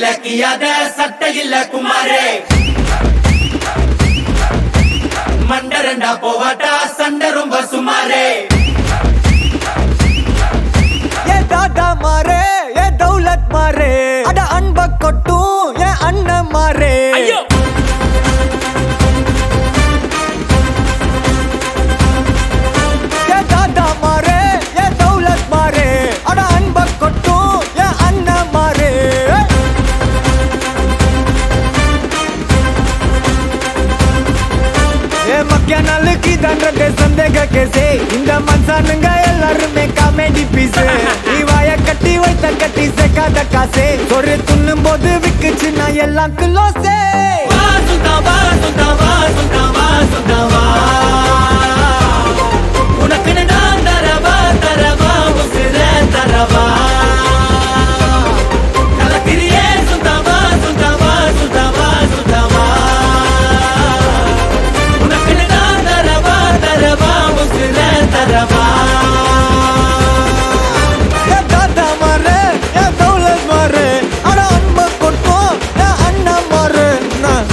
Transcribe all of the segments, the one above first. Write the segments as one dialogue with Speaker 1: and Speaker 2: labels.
Speaker 1: சண்டையில கியாத சட்டையில குமாரே மண்டரண்டா போவாட்டா சண்டை ரொம்ப சுமாரே
Speaker 2: ஏ தாத்தா மாறே ஏ தௌலத் மாறே அட அன்ப கொட்டும் ஏ அண்ணன் மாறே
Speaker 3: ஐயோ
Speaker 2: ஏ தாத்தா மாறே ஏ தௌலத் மாறே அட அன்ப கொட்டும் ஏ அண்ணன் மாறே ஏ மக்கிய நாளுக்கு தண்டத்தை சந்தேக கேசே இந்த மனுஷனுங்க எல்லாருமே காமெடி பீஸ் நீ வாய கட்டி வைத்த கட்டி சேர்க்காத காசே ஒரு துண்ணும் போது விக்குச்சு நான் எல்லாம் கிலோசே
Speaker 1: வா சுத்தா வா சுத்தா வா சுத்தா வா சுத்தா வா உனக்குன்னு நான் தரவா தரவா உசுர தரவா கலக்கிறியே சுத்தா வா சுத்தா வா சுத்தா வா சுத்தா வா உனக்குன்னு நான் தரவா தரவா உசுர தரவா
Speaker 2: ஏ தாத்தா மாறு ஏ தௌலத் மாறு அட அன்ப கொட்டும் ஏ அண்ணன் மாறு நான்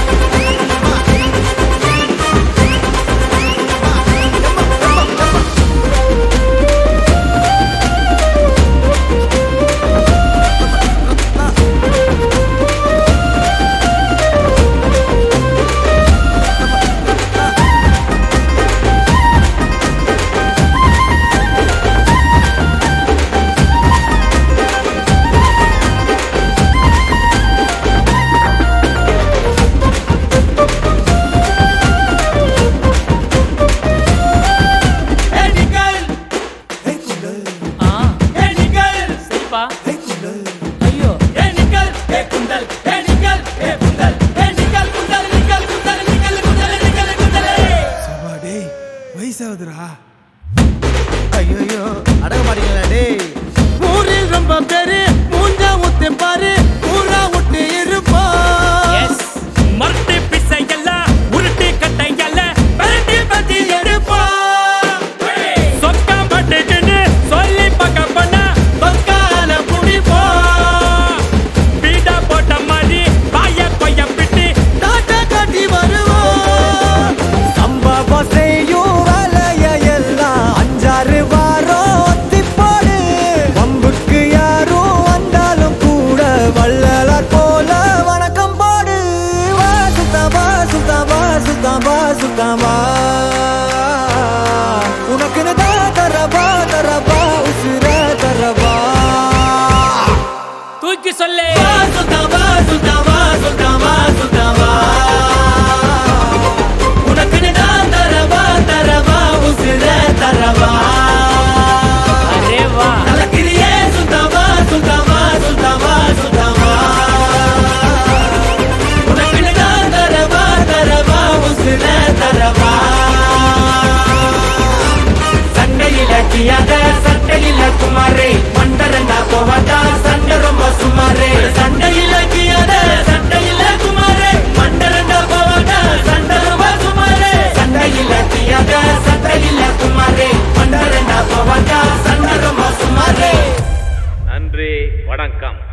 Speaker 1: ஏ நிக்கல்
Speaker 3: ஆ
Speaker 1: ஏ நிக்கல்
Speaker 3: சரிப்பா ஐயோ
Speaker 1: ஏ நிக்கல் ஏ குண்டல் ஏ நிக்கல் ஏ குண்டல் ஏ நிக்கல் குண்டல் நிக்கல் குண்டல் நிக்கல் குண்டல் நிக்கல் குண்டலே
Speaker 4: டேய் வயசாகுதுடா
Speaker 2: ஐயோ அடங்க மாட்டீங்களா டேய் ஊரில் ரொம்ப பேரு மூஞ்சா ஊத்து பாரு ஊரா விட்டு இருப்பா
Speaker 3: எஸ் மர்டி பிசை எல்லாம் உருட்டி கட்டை எல்லாம் பரட்டி பத்தி எடுப்பா சொக்கா பட்டுக்குன்னு சொல்லி பக்க பண்ணா
Speaker 1: பக்கால புடிப்போ
Speaker 3: பீடா போட்ட மாதிரி பாய கொய்ய பிட்டு
Speaker 2: டாட்டா காட்டி வருவோம் சம்பவம் செய்யும் வேலைய எல்லாம் அஞ்சாறு வாரம் ஒத்தி போடு வம்புக்கு யாரும் வந்தாலும் கூட வள்ளலார் போல வணக்கம் போடு வா சுத்தமா சுத்தமா சுத்தமா சுத்தமா உனக்குன்னு தான் தரவா தரவா உசுர தரவா
Speaker 3: தூக்கி சொல்லு
Speaker 1: வா சுத்தவா சுத்தவா சுத்தவா சுத்தவா உனக்குன்னு நான் தரவா தரவா உசுர தரவா
Speaker 3: அரே வா
Speaker 1: கலக்கிறியே சுத்தவா சுத்தவா சுத்தவா சுத்தவா உனக்குன்னு நான் தரவா தரவா உசுர தரவா சண்டையில கியாத சட்டையில குமாரே மண்டரண்டா போவாட்டா சண்டை ரொம்ப சுமாரே சண்டையில கியாத சட்டையில குமாரே மண்டரண்டா போவாட்டா சண்டை ரொம்ப சுமாரே சண்டையில கியாத சட்டையில குமாரே மண்டரண்டா போவாட்டா சண்டை ரொம்ப சுமாரே
Speaker 5: நன்றி வணக்கம்